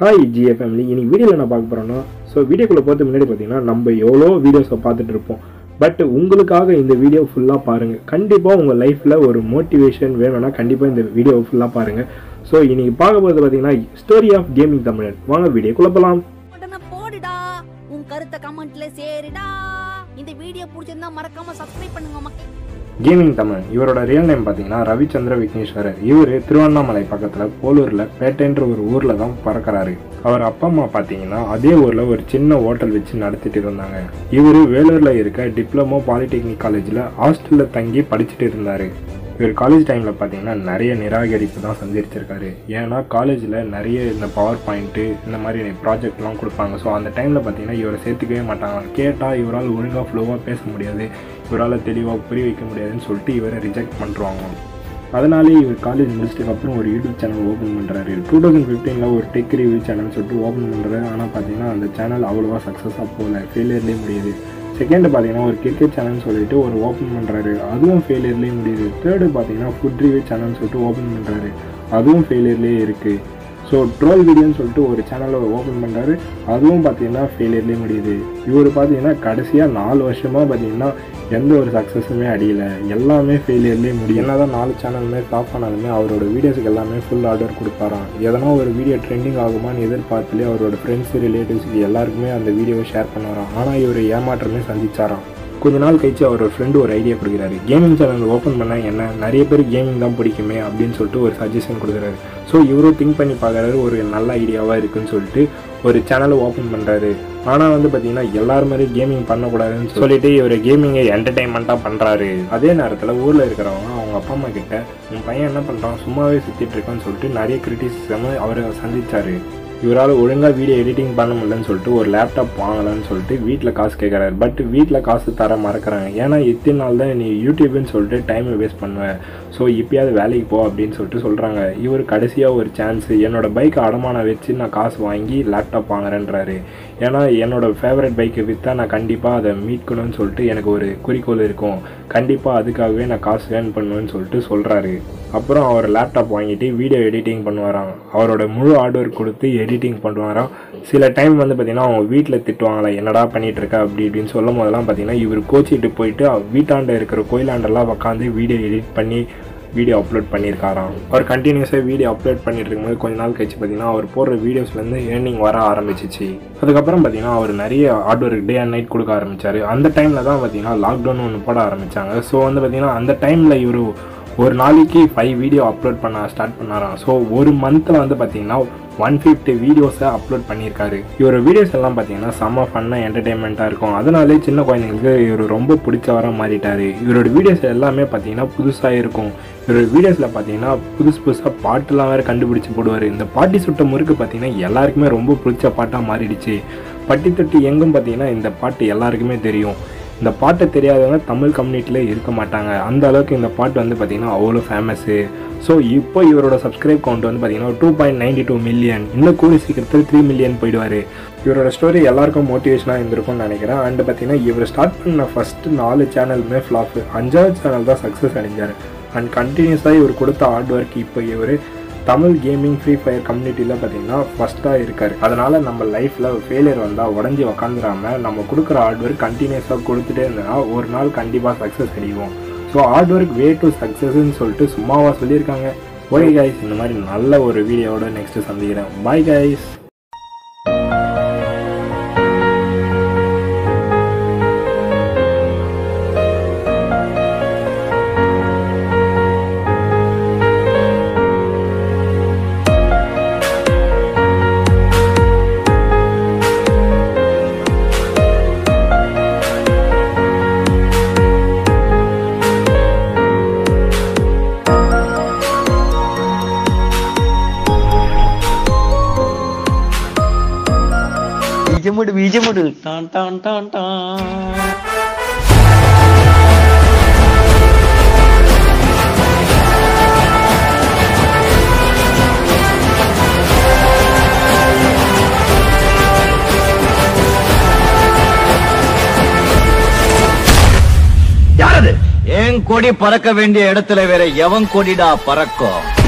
hi GA family இன்னைக்கு வீடியோவில் என்ன பார்க்க போகிறோன்னா ஸோ வீடியோக்குள்ளே போகிறதுக்கு முன்னாடி பார்த்தீங்கன்னா நம்ம எவ்வளோ வீடியோஸை பார்த்துட்டு இருப்போம் பட் உங்களுக்காக இந்த வீடியோ ஃபுல்லாக பாருங்கள் கண்டிப்பாக உங்கள் லைஃப்பில் ஒரு மோட்டிவேஷன் வேணும்னா கண்டிப்பாக இந்த வீடியோ ஃபுல்லாக பாருங்கள் ஸோ இன்னைக்கு பார்க்க போகிறது பார்த்தீங்கன்னா ஸ்டோரி ஆஃப் கேமிங் தமிழன் வாங்க வீடியோக்குள்ளே போகலாம் உடனே போடுடா உன் கருத்தை கமெண்ட்ல சேருடா இந்த வீடியோ பிடிச்சிருந்தா மறக்காம சப்ஸ்கிரைப் பண்ணுங்க மக்கள் கேமிங் தமிழ் இவரோட ரியல் நேம் பார்த்தீங்கன்னா ரவிச்சந்திர விக்னேஸ்வரர் இவர் திருவண்ணாமலை பக்கத்தில் போலூரில் பேட்டைன்ற ஒரு ஊரில் தான் பிறக்கறாரு அவர் அப்பா அம்மா பார்த்தீங்கன்னா அதே ஊரில் ஒரு சின்ன ஹோட்டல் வச்சு நடத்திட்டு இருந்தாங்க இவர் வேலூரில் இருக்க டிப்ளமோ பாலிடெக்னிக் காலேஜில் ஹாஸ்டலில் தங்கி படிச்சுட்டு இருந்தார் இவர் காலேஜ் டைமில் பார்த்தீங்கன்னா நிறைய நிராகரிப்பு தான் சந்திச்சிருக்காரு ஏன்னா காலேஜில் நிறைய இந்த பவர் பாயிண்ட்டு இந்த மாதிரி ப்ராஜெக்ட்லாம் கொடுப்பாங்க ஸோ அந்த டைமில் பார்த்தீங்கன்னா இவரை சேர்த்துக்கவே மாட்டாங்க கேட்டால் இவரால் ஒழுங்காக ஃப்ளோவாக பேச முடியாது இவரால் தெளிவாக புரிய வைக்க முடியாதுன்னு சொல்லிட்டு இவரை ரிஜெக்ட் பண்ணுறாங்க அதனாலே இவர் காலேஜ் முடிச்சதுக்கு அப்புறம் ஒரு யூடியூப் சேனல் ஓப்பன் பண்ணுறாரு டூ தௌசண்ட் ஃபிஃப்டீனில் ஒரு டெக் ரிவ்யூ சேனல் சொல்லிட்டு ஓப்பன் பண்ணுறாரு ஆனால் பார்த்தீங்கன்னா அந்த சேனல் அவ்வளோவா சக்ஸஸாக போகல ஃபெயிலியர்லேயே முடியுது செகண்ட் பார்த்தீங்கன்னா ஒரு கிரிக்கெட் சேனல் சொல்லிட்டு ஒரு ஓப்பன் பண்ணுறாரு அதுவும் ஃபெயிலியர்லேயே முடியுது தேர்டு பார்த்தீங்கன்னா ஃபுட் ரிவ்யூ சேனல் சொல்லிட்டு ஓப்பன் பண்ணுறாரு அதுவும் ஃபெயிலியர்லேயே இருக்குது ஸோ ட்ரோல் வீடியோன்னு சொல்லிட்டு ஒரு சேனலை ஓப்பன் பண்ணுறாரு அதுவும் பார்த்தீங்கன்னா ஃபெயிலியர்லேயே முடியுது இவர் பார்த்தீங்கன்னா கடைசியாக நாலு வருஷமாக பார்த்தீங்கன்னா எந்த ஒரு சக்ஸஸுமே அடியல எல்லாமே ஃபெயிலியர்லேயே முடியும் என்ன தான் நாலு சேனலுமே டாப் பண்ணாலுமே அவரோட வீடியோஸுக்கு எல்லாமே ஃபுல் ஆர்டர் கொடுப்பாராம் எதனா ஒரு வீடியோ ட்ரெண்டிங் ஆகுமான்னு எதிர்பார்த்துலேயே அவரோட ஃப்ரெண்ட்ஸ் ரிலேட்டிவ்ஸுக்கு எல்லாருக்குமே அந்த வீடியோவை ஷேர் பண்ணுவாராம் ஆனால் இவர் ஏமாற்றமே சந்திச்சாராம் கொஞ்ச நாள் கழிச்சு அவரோட ஃப்ரெண்டு ஒரு ஐடியா கொடுக்குறாரு கேமிங் சேனல் ஓப்பன் பண்ண என்ன நிறைய பேர் கேமிங் தான் பிடிக்குமே அப்படின்னு சொல்லிட்டு ஒரு சஜஷன் கொடுக்குறாரு ஸோ இவரும் திங்க் பண்ணி பார்க்குறாரு ஒரு நல்ல ஐடியாவாக இருக்குன்னு சொல்லிட்டு ஒரு சேனலை ஓப்பன் பண்ணுறாரு ஆனால் வந்து பார்த்தீங்கன்னா எல்லாரும் மாதிரி கேமிங் பண்ணக்கூடாதுன்னு சொல்லிட்டு இவர் கேமிங்கை என்டர்டைன்மெண்ட்டாக பண்ணுறாரு அதே நேரத்தில் ஊரில் இருக்கிறவங்க அவங்க அப்பா அம்மா கிட்ட உன் பையன் என்ன பண்ணுறான் சும்மாவே சுற்றிட்டு இருக்கான்னு சொல்லிட்டு நிறைய கிரிட்டிசிசம் அவர் சந்திச்சாரு இவரால் ஒழுங்காக வீடியோ எடிட்டிங் பண்ண முடியலன்னு சொல்லிட்டு ஒரு லேப்டாப் வாங்கலாம்னு சொல்லிட்டு வீட்டில் காசு கேட்குறாரு பட் வீட்டில் காசு தர மறக்கிறாங்க ஏன்னா இத்தனை நாள் தான் நீ யூடியூப்னு சொல்லிட்டு டைமை வேஸ்ட் பண்ணுவேன் ஸோ இப்பயாவது வேலைக்கு போ அப்படின்னு சொல்லிட்டு சொல்கிறாங்க இவர் கடைசியாக ஒரு சான்ஸ் என்னோட பைக்கை அடமானம் வச்சு நான் காசு வாங்கி லேப்டாப் வாங்குறேன்றாரு ஏன்னா என்னோட ஃபேவரட் பைக்கை விற்றா நான் கண்டிப்பாக அதை மீட்கணும்னு சொல்லிட்டு எனக்கு ஒரு குறிக்கோள் இருக்கும் கண்டிப்பாக அதுக்காகவே நான் காசு ஏர்ன் பண்ணுவேன்னு சொல்லிட்டு சொல்கிறாரு அப்புறம் அவர் லேப்டாப் வாங்கிட்டு வீடியோ எடிட்டிங் பண்ணுவாராம் அவரோட முழு ஆர்டர் கொடுத்து எடிட்டிங் பண்ணுவாராம் சில டைம் வந்து பார்த்தீங்கன்னா அவங்க வீட்டில் திட்டுவாங்களா என்னடா பண்ணிட்டு இருக்க அப்படி இப்படின்னு சொல்லும் போதெல்லாம் பார்த்தீங்கன்னா இவர் கோச்சிட்டு போயிட்டு வீட்டாண்ட இருக்கிற கோயிலாண்டெல்லாம் உட்காந்து வீடியோ எடிட் பண்ணி வீடியோ அப்லோட் பண்ணியிருக்காராம் அவர் கண்டினியூஸாக வீடியோ அப்லோட் பண்ணிட்டு இருக்கும்போது கொஞ்ச நாள் கழிச்சு பார்த்தீங்கன்னா அவர் போடுற வீடியோஸ்லேருந்து ஏர்னிங் வர ஆரம்பிச்சிச்சு அதுக்கப்புறம் பார்த்தீங்கன்னா அவர் நிறைய hard work day and night கொடுக்க ஆரம்பிச்சார் அந்த டைமில் தான் பார்த்தீங்கன்னா லாக்டவுன் ஒன்று போட ஆரம்பித்தாங்க ஸோ வந்து பார்த்தீங்கன்னா அந்த டைமில் இவர் ஒரு நாளைக்கு ஃபைவ் வீடியோ அப்லோட் பண்ண ஸ்டார்ட் பண்ணாராம் ஸோ ஒரு மந்தில் வந்து பார்த்தீங்கன்னா ஒன் ஃபிஃப்டி வீடியோஸை அப்லோட் பண்ணியிருக்காரு இவரோட வீடியோஸ் எல்லாம் பார்த்தீங்கன்னா செம்ம ஃபன்னாக என்டர்டைன்மெண்ட்டாக இருக்கும் அதனாலே சின்ன குழந்தைங்களுக்கு இவர் ரொம்ப பிடிச்சவராக மாறிட்டார் இவரோட வீடியோஸ் எல்லாமே பார்த்தீங்கன்னா புதுசாக இருக்கும் இவரோட வீடியோஸில் பார்த்தீங்கன்னா புதுசு புதுசாக பாட்டுலாம் வேறு கண்டுபிடிச்சி போடுவார் இந்த பாட்டி சுட்ட முறுக்கு பார்த்தீங்கன்னா எல்லாருக்குமே ரொம்ப பிடிச்ச பாட்டாக மாறிடுச்சு பட்டி தொட்டி எங்கும் பார்த்தீங்கன்னா இந்த பாட்டு எல்லாருக்குமே தெரியும் இந்த பாட்டை தெரியாதவங்க தமிழ் கம்யூனிட்டியில் இருக்க மாட்டாங்க அந்த அளவுக்கு இந்த பாட்டு வந்து பார்த்திங்கன்னா அவ்வளோ ஃபேமஸ்ஸு ஸோ இப்போ இவரோட சப்ஸ்கிரைப் கவுண்ட் வந்து பார்த்தீங்கன்னா two point ninety two million இன்னும் கூடி சீக்கிரத்தில் த்ரீ மில்லியன் போயிடுவார் இவரோட ஸ்டோரி எல்லாருக்கும் மோட்டிவேஷனாக இருந்திருக்கும்னு நினைக்கிறேன் அண்ட் பார்த்தீங்கன்னா இவர் ஸ்டார்ட் பண்ண ஃபஸ்ட்டு நாலு சேனலுமே ஃப்ளாப்பு அஞ்சாவது சேனல் தான் சக்ஸஸ் அடைஞ்சார் அண்ட் கண்டினியூஸாக இவர் கொடுத்த ஹார்ட் ஒர்க் இப்போ இவர் தமிழ் கேமிங் ஃப்ரீ ஃபயர் கம்யூனிட்டியில் பார்த்தீங்கன்னா ஃபஸ்ட்டாக இருக்கார் அதனால் நம்ம லைஃப்பில் ஃபெயிலியர் வந்தால் உடஞ்சி உக்காந்துடாம நம்ம கொடுக்குற ஹார்ட் ஒர்க் கண்டினியூஸாக கொடுத்துட்டே இருந்தோம்னா ஒரு நாள் கண்டிப்பாக சக்ஸஸ் அடிவோம் so hard work way to சக்ஸஸ்ன்னு சொல்லிட்டு சும்மாவா சொல்லியிருக்காங்க ஓகே கைஸ் இந்த மாதிரி நல்ல ஒரு வீடியோவோட நெக்ஸ்ட்டு சந்திக்கிறேன் பாய் கைஸ் ബീജമിട് ബീജമിട് ടാൻ ടാൻ ടാൻ ടാൻ யாரது என் கொடி பறக்க வேண்டிய இடத்துல வேற எவன் கொடிடா பறக்கும்